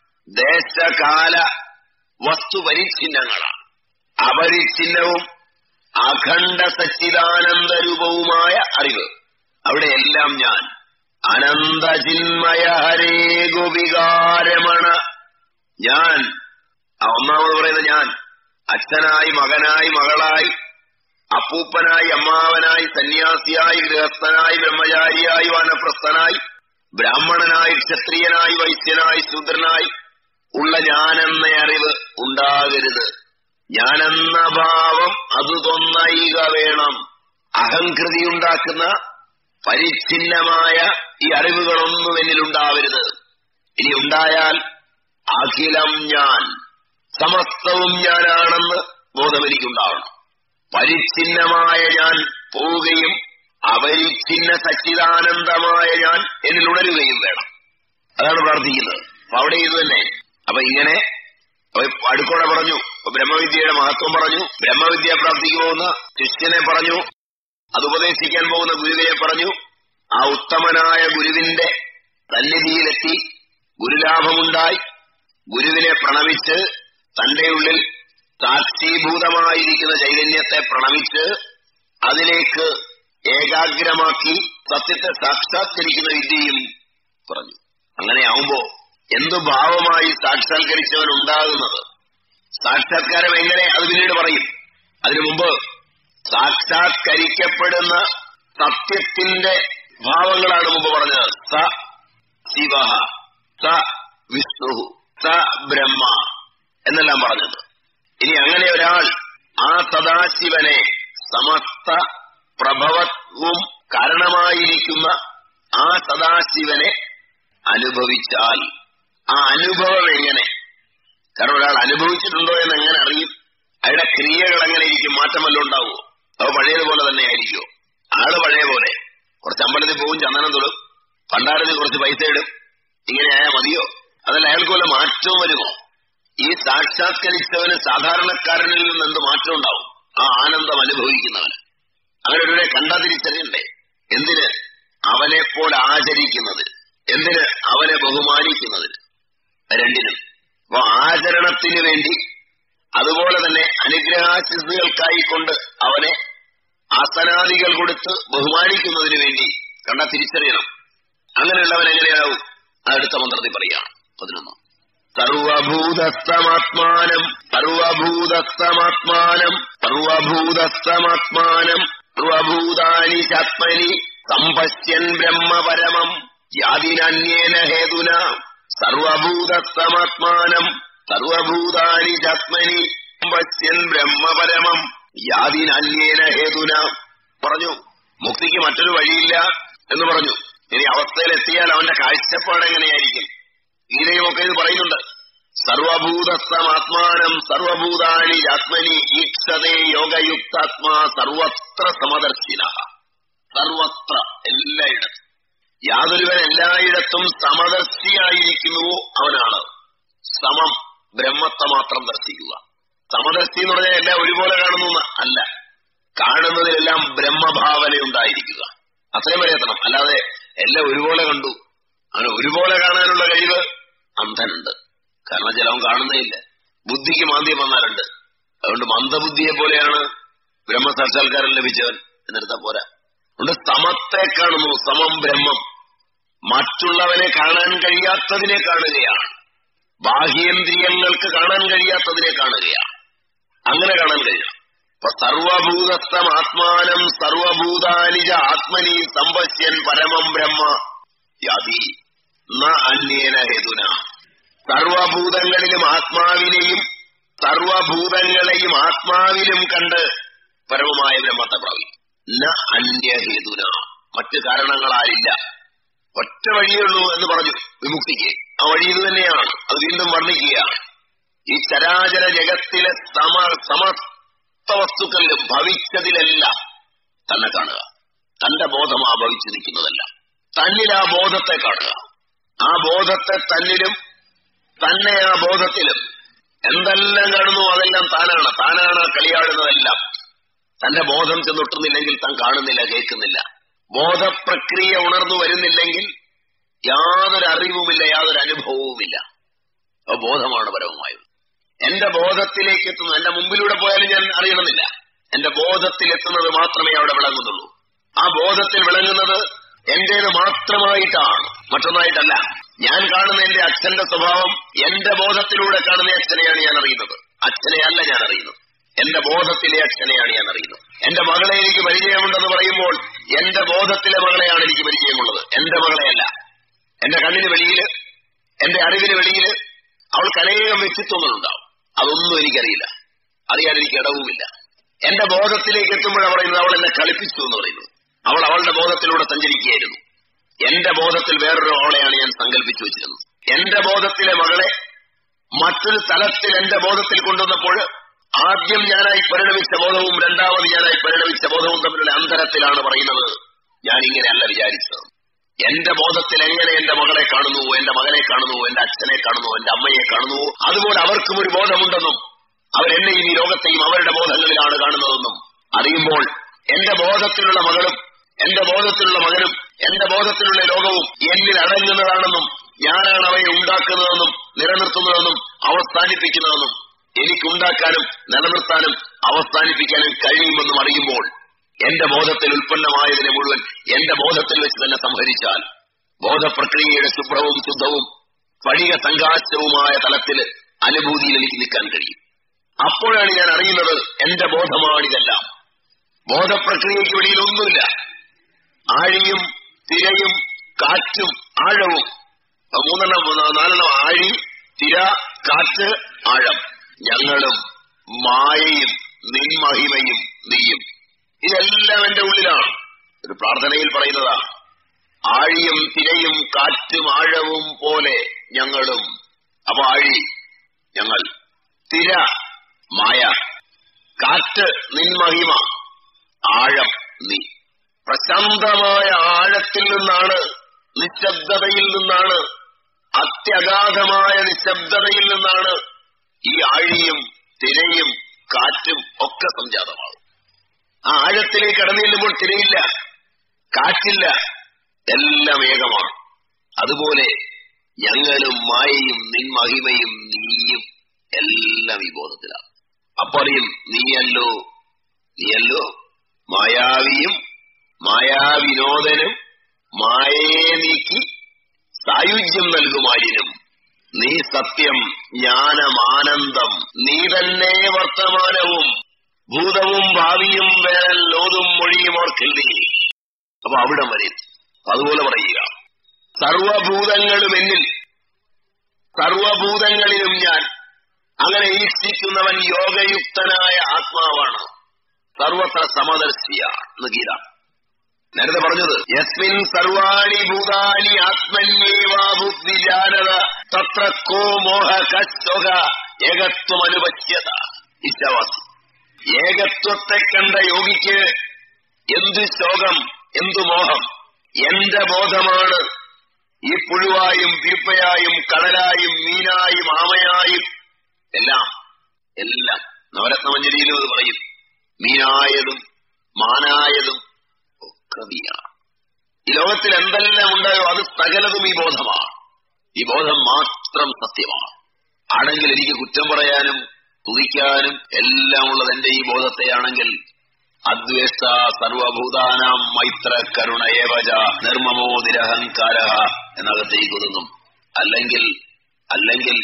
Speaker 2: ദേശകാല വസ്തുപരിച്ഛിന്നങ്ങളാണ് അപരിച്ഛിന്നവും അഖണ്ഡ സച്ചിദാനന്ദരൂപവുമായ അറിവ് അവിടെയെല്ലാം ഞാൻ അനന്തചിന്മയ ഹരേ ഗോപികാരമണ ഞാൻ ആ ഒന്നാമത് പറയുന്നത് ഞാൻ അച്ഛനായി മകനായി മകളായി അപ്പൂപ്പനായി അമ്മാവനായി സന്യാസിയായി ഗൃഹസ്ഥനായി ബ്രഹ്മചാരിയായി വാനപ്രസ്ഥനായി ബ്രാഹ്മണനായി ക്ഷത്രിയനായി വൈശ്യനായി ശൂദ്രനായി ഉള്ള ഞാനെന്ന അറിവ് ഉണ്ടാകരുത് ഞാനെന്ന ഭാവം അത് തൊന്നയിക വേണം അഹംകൃതി ഉണ്ടാക്കുന്ന പരിച്ഛിന്നമായ ഈ അറിവുകളൊന്നും എന്നിലുണ്ടാവരുത് ഇനി ഉണ്ടായാൽ അഖിലം ഞാൻ സമസ്തവും ഞാനാണെന്ന് ബോധം എനിക്കുണ്ടാവണം പരിച്ഛിന്നമായ ഞാൻ പോവുകയും അപരിച്ഛിന്ന സച്ചിദാനന്ദമായ ഞാൻ എന്നിൽ ഉണരുകയും വേണം അതാണ് പ്രാർത്ഥിക്കുന്നത് അപ്പൊ അവിടെ ഇത് തന്നെ അപ്പൊ ഇങ്ങനെ അടുക്കോടെ പറഞ്ഞു ബ്രഹ്മവിദ്യയുടെ മഹത്വം പറഞ്ഞു ബ്രഹ്മവിദ്യ പ്രാപ്തിക്ക് പോകുന്ന ശിഷ്യനെ പറഞ്ഞു അത് ഉപദേശിക്കാൻ പോകുന്ന ഗുരുവിനെ പറഞ്ഞു ആ ഉത്തമനായ ഗുരുവിന്റെ സന്നിധിയിലെത്തി ഗുരുലാഭമുണ്ടായി ഗുരുവിനെ പ്രണമിച്ച് തന്റെ ഉള്ളിൽ സാക്ഷീഭൂതമായിരിക്കുന്ന ചൈതന്യത്തെ പ്രണമിച്ച് അതിലേക്ക് ഏകാഗ്രമാക്കി സത്യത്തെ സാക്ഷാത്കരിക്കുന്ന വിദ്യയും പറഞ്ഞു അങ്ങനെയാവുമ്പോ എന്തു ഭാവമായി സാക്ഷാത്കരിച്ചവൻ ഉണ്ടാകുന്നത് സാക്ഷാത്കാരം എങ്ങനെ അത് പിന്നീട് പറയും അതിനു മുമ്പ് സാക്ഷാത്കരിക്കപ്പെടുന്ന സത്യത്തിന്റെ ഭാവങ്ങളാണ് മുമ്പ് പറഞ്ഞത് സ ശിവ സ വിഷ്ണു സ ബ്രഹ്മ എന്നെല്ലാം പറഞ്ഞത് ഇനി അങ്ങനെ ഒരാൾ ആ സദാശിവനെ സമസ്ത പ്രഭവവും കാരണമായിരിക്കുന്ന ആ സദാശിവനെ അനുഭവിച്ചാൽ ആ അനുഭവം എങ്ങനെ കാരണം ഒരാൾ അനുഭവിച്ചിട്ടുണ്ടോ എന്ന് എങ്ങനെ അറിയും അയാളുടെ ക്രിയകൾ എങ്ങനെ ഇരിക്കും മാറ്റം വല്ലതും ഉണ്ടാവുമോ അത് പഴയതുപോലെ തന്നെ ആയിരിക്കുമോ ആള് പഴയ പോലെ കുറച്ച് അമ്പലത്തിൽ പോകും ചന്ദനം തൊടും പണ്ടാരത്തിൽ കുറച്ച് പൈസ ഇടും ഇങ്ങനെ ആയാൽ മതിയോ അതല്ല അയാൾക്ക് വല്ല മാറ്റവും വരുമോ ഈ സാക്ഷാത്കരിച്ചവന് സാധാരണക്കാരനിൽ നിന്ന് എന്ത് മാറ്റം ഉണ്ടാവും ആ ആനന്ദം അനുഭവിക്കുന്നവന് അങ്ങനെ ഒരുവരെ കണ്ടാ തിരിച്ചറിയണ്ടേ എന്തിന് അവനെപ്പോലെ ആചരിക്കുന്നത് എന്തിന് അവനെ ബഹുമാനിക്കുന്നതിന് രണ്ടിനും അപ്പൊ ആചരണത്തിന് വേണ്ടി അതുപോലെ തന്നെ അനുഗ്രഹാശിസുകൾക്കായിക്കൊണ്ട് അവനെ ആസനാദികൾ കൊടുത്ത് ബഹുമാനിക്കുന്നതിന് വേണ്ടി കണ്ട തിരിച്ചറിയണം അങ്ങനെയുള്ളവൻ എങ്ങനെയാവും അടുത്ത മന്ത്രത്തിൽ പറയുകയാണ് പതിനൊന്ന് സർവഭൂതസ്ഥമാത്മാനം സർവഭൂതസ്ഥമാത്മാനം സർവഭൂതസ്ഥമാത്മാനം സർവഭൂതാനി ചാത്മനി സമ്പശ്യൻ ബ്രഹ്മപരമം യാതിനന്യേന ഹേതുന സർവഭൂതസ്ഥമാത്മാനം സർവഭൂതാനി ചാത്മനി സമ്പശ്യൻ ബ്രഹ്മപരമം യാതിനന്യേന ഹേതുന പറഞ്ഞു മുക്തിക്ക് മറ്റൊരു വഴിയില്ല എന്ന് പറഞ്ഞു ഇനി അവസ്ഥയിലെത്തിയാൽ അവന്റെ കാഴ്ചപ്പാട് എങ്ങനെയായിരിക്കും ഗീതയുമൊക്കെ ഇത് പറയുന്നുണ്ട് സർവഭൂതസ്ഥമാത്മാനം സർവഭൂതാനി ആത്മനി ഈക്ഷതേ യോഗയുക്താത്മാ സർവത്ര സമദർശിന സർവത്ര എല്ലായിടത്തും യാതൊരുവൻ എല്ലായിടത്തും സമദർശിയായിരിക്കുന്നുവോ അവനാണ് സമം ബ്രഹ്മത്തെ മാത്രം ദർശിക്കുക സമദർശി എന്ന് പറഞ്ഞാൽ എല്ലാം ഒരുപോലെ കാണുന്നു അല്ല കാണുന്നതിലെല്ലാം ബ്രഹ്മഭാവന ഉണ്ടായിരിക്കുക അത്രയും വരെ എത്തണം അല്ലാതെ എല്ലാം ഒരുപോലെ കണ്ടു അവന് ഒരുപോലെ കാണാനുള്ള കഴിവ് അന്ധനുണ്ട് കാരണം ചിലവൻ കാണുന്നേയില്ല ബുദ്ധിക്ക് മാന്ദ്യം വന്നാലുണ്ട് അതുകൊണ്ട് മന്ദബുദ്ധിയെ പോലെയാണ് ബ്രഹ്മസാക്ഷാത്കാരം ലഭിച്ചവൻ എന്നെടുത്താ പോരാ അതുകൊണ്ട് സമത്തെ കാണുന്നു സമം ബ്രഹ്മം മറ്റുള്ളവനെ കാണാൻ കഴിയാത്തതിനെ കാണുകയാണ് ബാഹ്യേന്ദ്രിയങ്ങൾക്ക് കാണാൻ കഴിയാത്തതിനെ കാണുകയാണ് അങ്ങനെ കാണാൻ കഴിയണം അപ്പൊ സർവഭൂതസ്ഥം ആത്മാനം സർവഭൂതാനിജ ആത്മനി സമ്പശ്യൻ പരമം ബ്രഹ്മ യാതി ന അന്യേന ഹേതുന സർവഭൂതങ്ങളിലും ആത്മാവിനെയും സർവഭൂതങ്ങളെയും ആത്മാവിലും കണ്ട് പരമമായ ബ്രഹ്മത്തെ പ്രാപിക്കും ന അന്യഹേതുന മറ്റു കാരണങ്ങളാരില്ല ഒറ്റ വഴിയുള്ളൂ എന്ന് പറഞ്ഞു വിമുക്തിക്ക് ആ വഴി ഇത് തന്നെയാണ് അത് വീണ്ടും വർണ്ണിക്കുകയാണ് ഈ ചരാചര ജഗത്തിലെ സമ സമസ്ത വസ്തുക്കളിലും ഭവിച്ചതിലെല്ലാം തന്നെ കാണുക തന്റെ ബോധം ആ ഭവിച്ചു നിൽക്കുന്നതല്ല തന്നിൽ ആ ബോധത്തെ കാണുക ആ ബോധത്തെ തന്നിലും തന്നെ ആ ബോധത്തിലും എന്തെല്ലാം കാണുന്നു അതെല്ലാം താനാണ് താനാണ് ആ കളിയാടുന്നതെല്ലാം തന്റെ ബോധം ചെന്നൊട്ടുന്നില്ലെങ്കിൽ താൻ കാണുന്നില്ല കേൾക്കുന്നില്ല ബോധപ്രക്രിയ ഉണർന്നു വരുന്നില്ലെങ്കിൽ യാതൊരു അറിവുമില്ല യാതൊരു അനുഭവവുമില്ല അപ്പൊ ബോധമാണ് പരമമായത് എന്റെ ബോധത്തിലേക്ക് എത്തുന്നു എന്റെ മുമ്പിലൂടെ പോയാലും ഞാൻ അറിയണമെന്നില്ല എന്റെ ബോധത്തിലെത്തുന്നത് മാത്രമേ അവിടെ വിളങ്ങുന്നുള്ളൂ ആ ബോധത്തിൽ വിളങ്ങുന്നത് എന്റേത് മാത്രമായിട്ടാണ് മറ്റൊന്നായിട്ടല്ല ഞാൻ കാണുന്ന എന്റെ അച്ഛന്റെ സ്വഭാവം എന്റെ ബോധത്തിലൂടെ കാണുന്ന അച്ഛനെയാണ് ഞാൻ അറിയുന്നത് അച്ഛനെയല്ല ഞാൻ അറിയുന്നത് എന്റെ ബോധത്തിലെ അച്ഛനെയാണ് ഞാൻ അറിയുന്നത് എന്റെ മകളെ എനിക്ക് പരിചയമുണ്ടെന്ന് പറയുമ്പോൾ എന്റെ ബോധത്തിലെ മകളെയാണ് എനിക്ക് പരിചയമുള്ളത് എന്റെ മകളെയല്ല എന്റെ കണ്ണിന് വെളിയില് എന്റെ അറിവിന് വെളിയില് അവൾക്ക് അനേകം വ്യക്തിത്വങ്ങളുണ്ടാവും അതൊന്നും എനിക്കറിയില്ല അറിയാൻ എനിക്ക് ഇടവുമില്ല എന്റെ ബോധത്തിലേക്ക് എത്തുമ്പോഴാണ് പറയുന്നത് അവൾ എന്നെ കളിപ്പിച്ചു എന്ന് പറയുന്നത് അവൾ അവളുടെ ബോധത്തിലൂടെ സഞ്ചരിക്കുകയായിരുന്നു എന്റെ ബോധത്തിൽ വേറൊരു അവളെയാണ് ഞാൻ സങ്കല്പിച്ചു വെച്ചിരുന്നത് എന്റെ ബോധത്തിലെ മകളെ മറ്റൊരു തലത്തിൽ എന്റെ ബോധത്തിൽ കൊണ്ടുവന്നപ്പോൾ ആദ്യം ഞാനായി പരിണമിച്ച ബോധവും രണ്ടാമത് ഞാനായി പരിണമിച്ച ബോധവും തമ്മിലുള്ള അന്തരത്തിലാണ് പറയുന്നത് ഞാൻ ഇങ്ങനെയല്ല വിചാരിച്ചത് എന്റെ ബോധത്തിൽ എങ്ങനെ എന്റെ മകളെ കാണുന്നു എന്റെ മകനെ കാണുന്നു എന്റെ അച്ഛനെ കാണുന്നു എന്റെ അമ്മയെ കാണുന്നു അതുപോലെ അവർക്കും ഒരു ബോധമുണ്ടെന്നും അവരെന്നെയും ഈ ലോകത്തെയും അവരുടെ ബോധങ്ങളിലാണ് കാണുന്നതെന്നും അറിയുമ്പോൾ എന്റെ ബോധത്തിലുള്ള മകളും എന്റെ ബോധത്തിലുള്ള മകനും എന്റെ ബോധത്തിലുള്ള ലോകവും എന്നിൽ അടങ്ങുന്നതാണെന്നും ഞാനാണ് അവയെ ഉണ്ടാക്കുന്നതെന്നും നിലനിർത്തുന്നതെന്നും അവസ്ഥാനിപ്പിക്കുന്നതെന്നും എനിക്കുണ്ടാക്കാനും നിലനിർത്താനും അവസ്ഥാനിപ്പിക്കാനും കഴിയുമെന്നും അറിയുമ്പോൾ എന്റെ ബോധത്തിൽ ഉൽപ്പന്നമായതിനെ മുഴുവൻ എന്റെ ബോധത്തിൽ വെച്ച് തന്നെ സംഹരിച്ചാൽ ബോധപ്രക്രിയയുടെ ശുഭ്രവും ശുദ്ധവും പഴിക സംഘാശവുമായ തലത്തിൽ അനുഭൂതിയിൽ എനിക്ക് നിൽക്കാൻ കഴിയും അപ്പോഴാണ് ഞാൻ അറിയുന്നത് എന്റെ ബോധമാണിതെല്ലാം ബോധപ്രക്രിയയ്ക്ക് വെളിയിൽ ഒന്നുമില്ല ആഴിയും തിരയും കാറ്റും ആഴവും മൂന്നെണ്ണം നാലെണ്ണം ആഴി തിര കാറ്റ് ആഴം ഞങ്ങളും മായയും നിൻമഹിമയും നീയും ഇതെല്ലാം എന്റെ ഉള്ളിലാണ് ഒരു പ്രാർത്ഥനയിൽ പറയുന്നതാണ് ആഴിയും തിരയും കാറ്റും ആഴവും പോലെ ഞങ്ങളും അപ്പൊ ആഴി ഞങ്ങൾ തിര മായ കാറ്റ് നിൻമഹിമ ആഴം നീ പ്രശാന്തമായ ആഴത്തിൽ നിന്നാണ് നിശബ്ദതയിൽ നിന്നാണ് അത്യഗാധമായ നിശബ്ദതയിൽ നിന്നാണ് ഈ ആഴിയും തിരയും കാറ്റും ഒക്കെ സംജാതമാകും ആ ആഴത്തിലേക്ക് കടന്നു ചെല്ലുമ്പോൾ തിരയില്ല കാറ്റില്ല എല്ലാം ഏകമാണ് അതുപോലെ ഞങ്ങളും മായയും നിൻ മഹിമയും നീയും എല്ലാം ഈ ബോധത്തിലാണ് അപ്പൊ അറിയും നീയല്ലോ നീയല്ലോ മായാവിയും മായാവിനോദനും മായയെ നീക്കി സായുജ്യം നൽകുമാരിനും നീ സത്യം ജ്ഞാനമാനന്ദം നീ തന്നെ വർത്തമാനവും ഭൂതവും ഭാവിയും വേനൽ ലോതും മൊഴിയും ഓർക്കിൽ നീ അപ്പൊ അവിടെ വരെ അതുപോലെ പറയുക സർവഭൂതങ്ങളും എന്നിൽ സർവഭൂതങ്ങളിലും ഞാൻ അങ്ങനെ ഈക്ഷിക്കുന്നവൻ യോഗയുക്തനായ ആത്മാവാണ് സർവത്ര സമദർശിയാണ് ഗീത നേരത്തെ പറഞ്ഞത് യസ്മിൻ സർവാണി ഭൂതാനി ആത്മന്യേവാ ബുദ്ധിജാനത തത്ര കോ മോഹ കശോക ഏകത്വം അനുപശ്യത ഇച്ഛാവാസി ഏകത്വത്തെ കണ്ട യോഗിക്ക് എന്ത് ശോകം എന്തു മോഹം എന്റെ ബോധമാണ് ഈ പുഴുവായും വീപ്പയായും കടലായും മീനായും ആമയായും എല്ലാം എല്ലാം നവരത്നമഞ്ജലിയിലും അത് പറയും മീനായതും മാനായതും ഒക്കെ നീയാണ് ഈ ലോകത്തിൽ എന്തെല്ലാം ഉണ്ടായോ അത് സകലതും ഈ ബോധമാണ് ഈ ബോധം മാത്രം സത്യമാണ് ആണെങ്കിൽ എനിക്ക് കുറ്റം പറയാനും തുതിക്കാനും എല്ലാം ഉള്ളത് എന്റെ ഈ ബോധത്തെയാണെങ്കിൽ അദ്വേഷ സർവഭൂതാനാം മൈത്ര കരുണയേവജ നിർമ്മമോ നിരഹങ്കാര എന്നകത്തേക്ക് ഒതുങ്ങും അല്ലെങ്കിൽ അല്ലെങ്കിൽ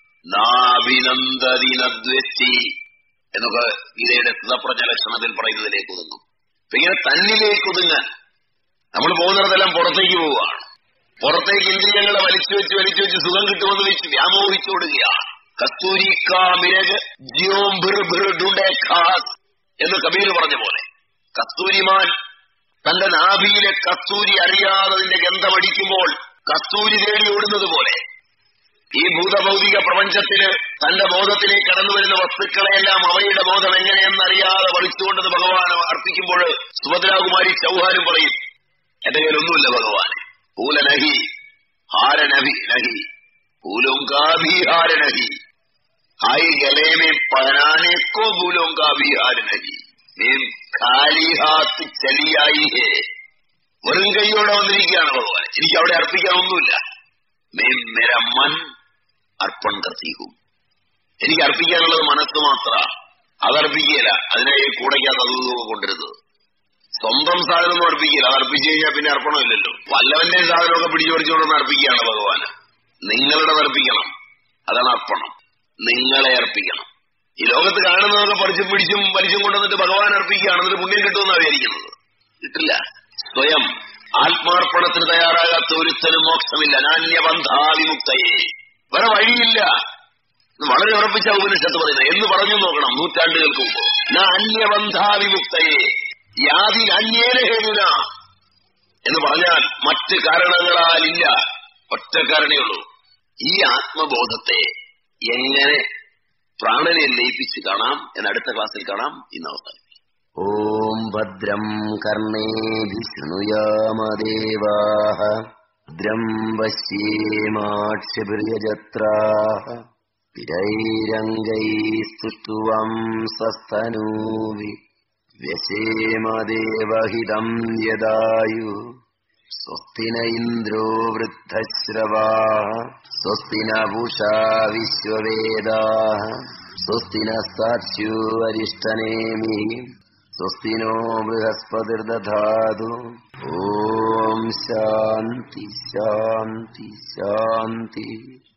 Speaker 2: നാഭിനന്ദതിനദ്വേഷ്ടി എന്നൊക്കെ ഗീതയുടെ സുതപ്രജ ലക്ഷണത്തിൽ പറയുന്നതിലേക്ക് ഒതുങ്ങും അപ്പൊ ഇങ്ങനെ തന്നിലേക്ക് ഒതുങ്ങാൻ നമ്മൾ പോകുന്നിടത്തെല്ലാം പുറത്തേക്ക് പോവുകയാണ് പുറത്തേക്ക് ഇന്ദ്രിയങ്ങളെ വലിച്ചു വെച്ച് വലിച്ചു വെച്ച് സുഖം കിട്ടുമെന്ന് വെച്ച് വ്യാമോഹിച്ചോടുകയാണ് കസ്തൂരിക്കാ മിരക് ജിയോം ബിർ ബിർ ഡുണ്ടേ ഖാസ് എന്ന് കബീർ പറഞ്ഞ പോലെ കസ്തൂരിമാൻ തന്റെ നാഭിയിലെ കസ്തൂരി അറിയാതെ അതിന്റെ ഗന്ധമടിക്കുമ്പോൾ കസ്തൂരി തേടി ഓടുന്നത് പോലെ ഈ ഭൂതഭൗതിക പ്രപഞ്ചത്തില് തന്റെ ബോധത്തിലേക്ക് കടന്നു വരുന്ന വസ്തുക്കളെല്ലാം അവയുടെ ബോധം എങ്ങനെയെന്നറിയാതെ പറിച്ചുകൊണ്ടത് ഭഗവാൻ അർപ്പിക്കുമ്പോൾ സുഭദ്രാകുമാരി ചൗഹാനും പറയും എന്റെ കയ്യിലൊന്നുമില്ല ഭഗവാൻ പൂലനഹി ഹാരനഹി നഹി പൂലോങ്കാഭി ഹാരനഹി ഹായ് ഗലേ में पहनाने को भूलों का भी हार नहीं मैं खाली हाथ चली आई है വെറും കൈയോടെ വന്നിരിക്കുകയാണ് ഭഗവാൻ എനിക്ക് അവിടെ അർപ്പിക്കാനൊന്നുമില്ല मैं मेरा मन അർപ്പൺ കർത്തിക്കും എനിക്ക് അർപ്പിക്കാനുള്ളത് മനസ്സ് മാത്ര അതർപ്പിക്കുകയില്ല അതിനായി കൂടയ്ക്കകത്ത് അതും കൊണ്ടിരുന്നത് സ്വന്തം സാധനം അർപ്പിക്കില്ല അത് അർപ്പിച്ചു കഴിഞ്ഞാൽ പിന്നെ അർപ്പണമില്ലല്ലോ വല്ലവന്റെ സാധനമൊക്കെ പിടിച്ചു പറിച്ചുകൊണ്ടൊന്ന് അർപ്പിക്കുകയാണ് ഭഗവാന് നിങ്ങളുടെ അർപ്പിക്കണം അതാണ് അർപ്പണം നിങ്ങളെ അർപ്പിക്കണം ഈ ലോകത്ത് കാണുന്നതൊക്കെ പറിച്ചും പിടിച്ചും വലിച്ചും കൊണ്ടുവന്നിട്ട് ഭഗവാൻ അർപ്പിക്കുകയാണ് എന്നിട്ട് പുണ്യം കിട്ടുമെന്നാണ് വിചാരിക്കുന്നത് കിട്ടില്ല സ്വയം ആത്മാർപ്പണത്തിന് തയ്യാറാകാത്ത ഒരുത്തനും മോക്ഷമില്ല നാണ്യബന്ധാവിമുക്തയെ വേറെ വഴിയില്ല വളരെ ഉറപ്പിച്ച ഉപനിഷത്ത് പറയുന്നത് എന്ന് പറഞ്ഞു നോക്കണം നൂറ്റാണ്ടുകൾക്ക് മുമ്പ് ന അന്യബന്ധാവിമുക്തയെ യാതി അന്യേന ഹേതുന എന്ന് പറഞ്ഞാൽ മറ്റ് കാരണങ്ങളാലില്ല ഒറ്റ കാരണേ ഈ ആത്മബോധത്തെ എങ്ങനെ പ്രാണനെ ലയിപ്പിച്ച് കാണാം എന്ന് അടുത്ത ക്ലാസ്സിൽ കാണാം ഇന്ന് അവസാനം ഓം ഭദ്രം കർണേഭി ശൃണുയാമദേവാഹ ഭദ്രം വശ്യേമാക്ഷ്യഭിര്യജത്രാഹ പിരൈരംഗൈസ്തുഷ്ടുവം സസ്തനൂവി വ്യശേമദേവഹിതം യദായു സ്വസ്തി ന ഇന്ദ്രോ വൃദ്ധശ്രവാ സ്വസ്തി ന പൂഷാ വിശ്വവേദാ സ്വസ്തി ന സാക്ഷ്യു അരിഷ്ടനേമി സ്വസ്തി നോ ബൃഹസ്പതിർദധാതു ഓം ശാന്തി ശാന്തി ശാന്തി